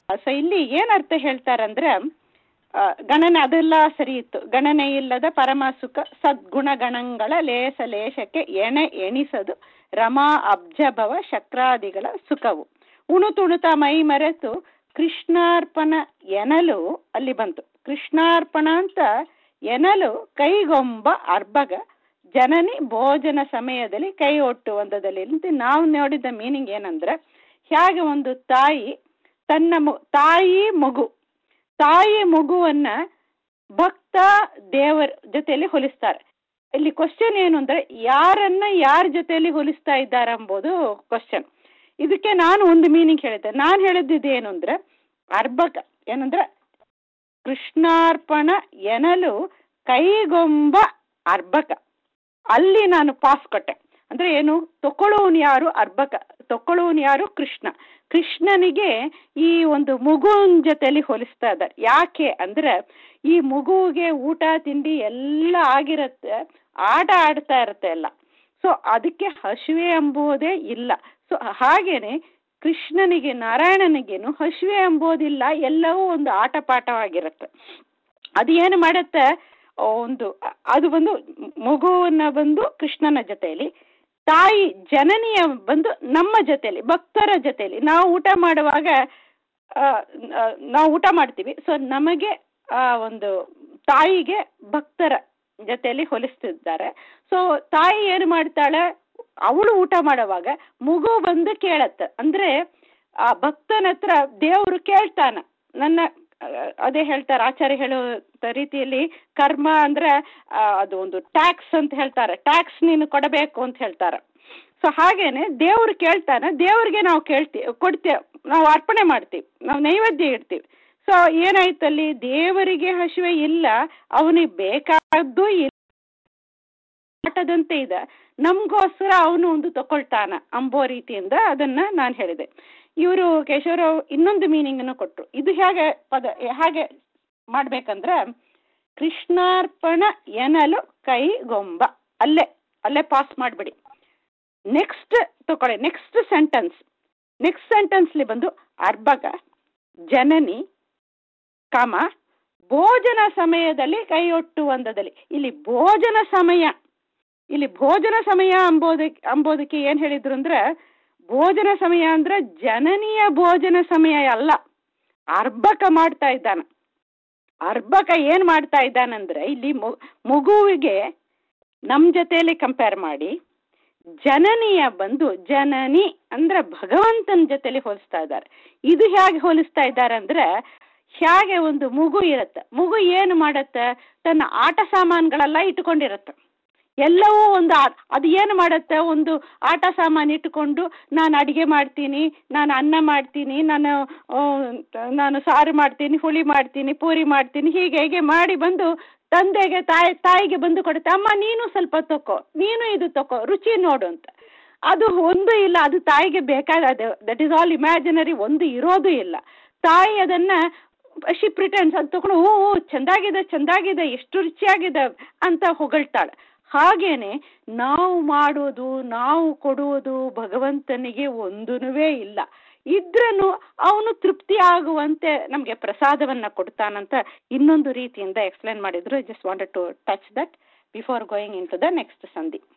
so ಇಲ್ಲಿ ಏನರ್ಥ ಹೇಳ್ತಾರಂದ್ರೆ ಆ, ಗಣನೆ ಅದೆಲ್ಲ ಸರಿ ಇತ್ತು ಗಣನೆ ಇಲ್ಲದ ಪರಮ ಸುಖ ಸದ್ಗುಣಗಣಗಳ ಲೇಸ ಲೇಶಕ್ಕೆ ಎಣೆ ಎಣಿಸದು ರಮಾ ಅಬ್ಜಭವ ಶಕ್ರಾದಿಗಳ ಸುಖವು ಉಣುತುಣುತ ಮೈ ಮರೆತು ಕೃಷ್ಣಾರ್ಪಣ ಎನಲು ಅಲ್ಲಿ ಬಂತು ಕೃಷ್ಣಾರ್ಪಣ ಅಂತ ಎನಲು ಕೈಗೊಂಬ ಅರ್ಭಗ ಜನನಿ ಭೋಜನ ಸಮಯದಲ್ಲಿ ಕೈ ಒಟ್ಟು ಒಂದದಲ್ಲಿ ಅಂತ ನಾವು ನೋಡಿದ ಮೀನಿಂಗ್ ಏನಂದ್ರೆ ಹೇಗೆ ಒಂದು ತಾಯಿ ತನ್ನ ಮು- ತಾಯಿ ಮಗು ತಾಯಿ ಮಗುವನ್ನ ಭಕ್ತ ದೇವರ ಜೊತೆಯಲ್ಲಿ ಹೋಲಿಸ್ತಾರೆ ಇಲ್ಲಿ ಕ್ವಶನ್ ಏನು ಅಂದ್ರೆ ಯಾರನ್ನ ಯಾರ ಜೊತೆಯಲ್ಲಿ ಹೋಲಿಸ್ತಾ ಇದ್ದಾರೆ ಎಂಬುದು ಕ್ವಶನ್ ಇದಕ್ಕೆ ನಾನು ಒಂದು ಮೀನಿಂಗ್ ಹೇಳಿದ್ದೆ ನಾನು ಹೇಳಿದ್ದು ಏನು ಅಂದ್ರೆ ಅರ್ಭಕ ಏನಂದ್ರೆ ಕೃಷ್ಣಾರ್ಪಣ ಎನಲು ಕೈಗೊಂಬ ಅರ್ಭಕ ಅಲ್ಲಿ ನಾನು ಪಾಸ್ ಕೊಟ್ಟೆ ಅಂದ್ರೆ ಏನು ತಕೊಳ್ಳುವನು ಯಾರು ಅರ್ಭಕ ತಕೊಳ್ಳುವನು ಯಾರು ಕೃಷ್ಣ ಕೃಷ್ಣನಿಗೆ ಈ ಒಂದು ಮಗುವಿನ ಜೊತೆಯಲ್ಲಿ ಹೋಲಿಸ್ತಾ ಇದ್ದಾರೆ ಯಾಕೆ ಅಂದ್ರೆ ಈ ಮಗುವಿಗೆ ಊಟ ತಿಂಡಿ ಎಲ್ಲ ಆಗಿರುತ್ತೆ ಆಟ ಆಡ್ತಾ ಇರುತ್ತೆ ಎಲ್ಲ ಸೊ ಅದಕ್ಕೆ ಹಸಿವೆ ಎಂಬುದೇ ಇಲ್ಲ ಸೊ ಹಾಗೇನೆ ಕೃಷ್ಣನಿಗೆ ನಾರಾಯಣನಿಗೇನು ಹಸಿವೆ ಎಂಬುದಿಲ್ಲ ಎಲ್ಲವೂ ಒಂದು ಆಟ ಪಾಠವಾಗಿರುತ್ತೆ ಅದು ಏನು ಮಾಡುತ್ತೆ ಒಂದು ಅದು ಒಂದು ಮಗುವನ್ನ ಬಂದು ಕೃಷ್ಣನ ಜೊತೆಯಲ್ಲಿ ತಾಯಿ ಜನನಿಯ ಬಂದು ನಮ್ಮ ಜೊತೆಯಲ್ಲಿ ಭಕ್ತರ ಜೊತೆಯಲ್ಲಿ ನಾವು ಊಟ ಮಾಡುವಾಗ ಆ, ಆ, ನಾವು ಊಟ ಮಾಡ್ತೀವಿ ಸೊ ನಮಗೆ ಆ ಒಂದು ತಾಯಿಗೆ ಭಕ್ತರ ಜೊತೆಯಲ್ಲಿ ಹೋಲಿಸ್ತಿದ್ದಾರೆ ಸೊ ತಾಯಿ ಏನು ಮಾಡ್ತಾಳೆ ಅವಳು ಊಟ ಮಾಡುವಾಗ ಮಗು ಬಂದು ಕೇಳತ್ತೆ ಅಂದ್ರೆ ಆ ಭಕ್ತನ ಹತ್ರ ದೇವರು ಕೇಳ್ತಾನ ನನ್ನ ಆ, ಅದೇ ಹೇಳ್ತಾರೆ ಆಚಾರ್ಯ ಹೇಳೋ ರೀತಿಯಲ್ಲಿ ಕರ್ಮ ಅಂದ್ರೆ ಆ, ಅದು ಒಂದು ಟ್ಯಾಕ್ಸ್ ಅಂತ ಹೇಳ್ತಾರೆ ಟ್ಯಾಕ್ಸ್ ನೀನು ಕೊಡಬೇಕು ಅಂತ ಹೇಳ್ತಾರೆ ಸೊ ಹಾಗೇನೆ ದೇವ್ರು ಕೇಳ್ತಾನೆ ದೇವ್ರಿಗೆ ನಾವು ಕೇಳ್ತೀವಿ ಕೊಡ್ತೇವೆ ನಾವು ಅರ್ಪಣೆ ಮಾಡ್ತೀವಿ ನಾವು ನೈವೇದ್ಯ ಇಡ್ತೀವಿ ಸೊ ಏನಾಯ್ತಲ್ಲಿ ದೇವರಿಗೆ ಹಸಿವೆ ಇಲ್ಲ ಅವನಿಗೆ ಬೇಕಾದ್ದು ಇಲ್ಲ ಆಟದಂತೆ ಇದೆ ನಮಗೋಸ್ಕರ ಅವನು ಒಂದು ತಗೊಳ್ತಾನ ಅಂಬೋ ರೀತಿಯಿಂದ ಅದನ್ನ ನಾನು ಹೇಳಿದೆ ಇವರು ಕೇಶವರಾವ್ ಇನ್ನೊಂದು ಮೀನಿಂಗ್ ಅನ್ನು ಕೊಟ್ರು ಇದು ಹೇಗೆ ಪದ ಹೇಗೆ ಮಾಡ್ಬೇಕಂದ್ರೆ ಕೃಷ್ಣಾರ್ಪಣ ಎನಲು ಕೈಗೊಂಬ ಅಲ್ಲೇ ಅಲ್ಲೇ ಪಾಸ್ ಮಾಡಿಬಿಡಿ ನೆಕ್ಸ್ಟ್ ತಗೊಳ್ಳಿ ನೆಕ್ಸ್ಟ್ ಸೆಂಟೆನ್ಸ್ ನೆಕ್ಸ್ಟ್ ಸೆಂಟೆನ್ಸ್ಲಿ ಬಂದು ಅರ್ಭಕ ಜನನಿ ಕಮ ಭೋಜನ ಸಮಯದಲ್ಲಿ ಕೈಯೊಟ್ಟುವಂದದಲ್ಲಿ ಇಲ್ಲಿ ಭೋಜನ ಸಮಯ ಇಲ್ಲಿ ಭೋಜನ ಸಮಯ ಅಂಬೋದಕ್ಕೆ ಅಂಬೋದಕ್ಕೆ ಏನು ಹೇಳಿದ್ರು ಅಂದ್ರೆ ಭೋಜನ ಸಮಯ ಅಂದ್ರೆ ಜನನಿಯ ಭೋಜನ ಸಮಯ ಅಲ್ಲ ಅರ್ಭಕ ಮಾಡ್ತಾ ಇದ್ದಾನೆ ಅರ್ಭಕ ಏನ್ ಮಾಡ್ತಾ ಇದ್ದಾನಂದ್ರೆ ಇಲ್ಲಿ ಮು- ಮಗುವಿಗೆ ನಮ್ಮ ಜೊತೆಯಲ್ಲಿ ಕಂಪೇರ್ ಮಾಡಿ ಜನನಿಯ ಬಂದು ಜನನಿ ಅಂದ್ರೆ ಭಗವಂತನ ಜೊತೆಲಿ ಹೋಲಿಸ್ತಾ ಇದ್ದಾರೆ ಇದು ಹೇಗೆ ಹೋಲಿಸ್ತಾ ಇದ್ದಾರೆ ಅಂದ್ರೆ ಹೇಗೆ ಒಂದು ಮಗು ಇರುತ್ತೆ ಮಗು ಏನು ಮಾಡತ್ತೆ ತನ್ನ ಆಟ ಸಾಮಾನುಗಳೆಲ್ಲ ಇಟ್ಕೊಂಡಿರುತ್ತೆ ಎಲ್ಲವೂ ಒಂದು ಆ- ಅದು ಏನು ಮಾಡುತ್ತೆ ಒಂದು ಆಟ ಸಾಮಾನು ಇಟ್ಟುಕೊಂಡು ನಾನು ಅಡಿಗೆ ಮಾಡ್ತೀನಿ ನಾನು ಅನ್ನ ಮಾಡ್ತೀನಿ ನಾನು ಆ, ನಾನು ಸಾರು ಮಾಡ್ತೀನಿ ಹುಳಿ ಮಾಡ್ತೀನಿ ಪೂರಿ ಮಾಡ್ತೀನಿ ಹೀಗೆ ಹೀಗೆ ಮಾಡಿ ಬಂದು ತಂದೆಗೆ ತಾಯಿ ತಾಯಿಗೆ ಬಂದು ಕೊಡುತ್ತೆ ಅಮ್ಮ ನೀನು ಸ್ವಲ್ಪ ತಕೋ ನೀನು ಇದು ತಕೋ ರುಚಿ ನೋಡು ಅಂತ ಅದು ಒಂದು ಇಲ್ಲ ಅದು ತಾಯಿಗೆ ಬೇಕಾಗದೆ ದಟ್ ಈಸ್ ಆಲ್ ಇಮ್ಯಾಜಿನರಿ ಒಂದು ಇರೋದು ಇಲ್ಲ ತಾಯಿ ಅದನ್ನ ಶಿ ಪ್ರಿಟೆನ್ಸ್ ಅದು ತಗೊಂಡು ಹ್ಞೂ ಹ್ಞೂ, ಚೆಂದಾಗಿದೆ ಚೆಂದಾಗಿದೆ ಎಷ್ಟು ರುಚಿಯಾಗಿದೆ ಅಂತ ಹೊಗಳ್ತಾಳೆ ಹಾಗೇನೆ ನಾವು ಮಾಡೋದು ನಾವು ಕೊಡುವುದು ಭಗವಂತನಿಗೆ ಒಂದೂನುವೇ ಇಲ್ಲ ಇದ್ರೂ ಅವನು ತೃಪ್ತಿ ಆಗುವಂತೆ ನಮಗೆ ಪ್ರಸಾದವನ್ನ ಕೊಡ್ತಾನಂತ ಇನ್ನೊಂದು ರೀತಿಯಿಂದ ಎಕ್ಸ್ಪ್ಲೇನ್ ಮಾಡಿದ್ರು just wanted to touch that before going into the next ಸಂಧಿ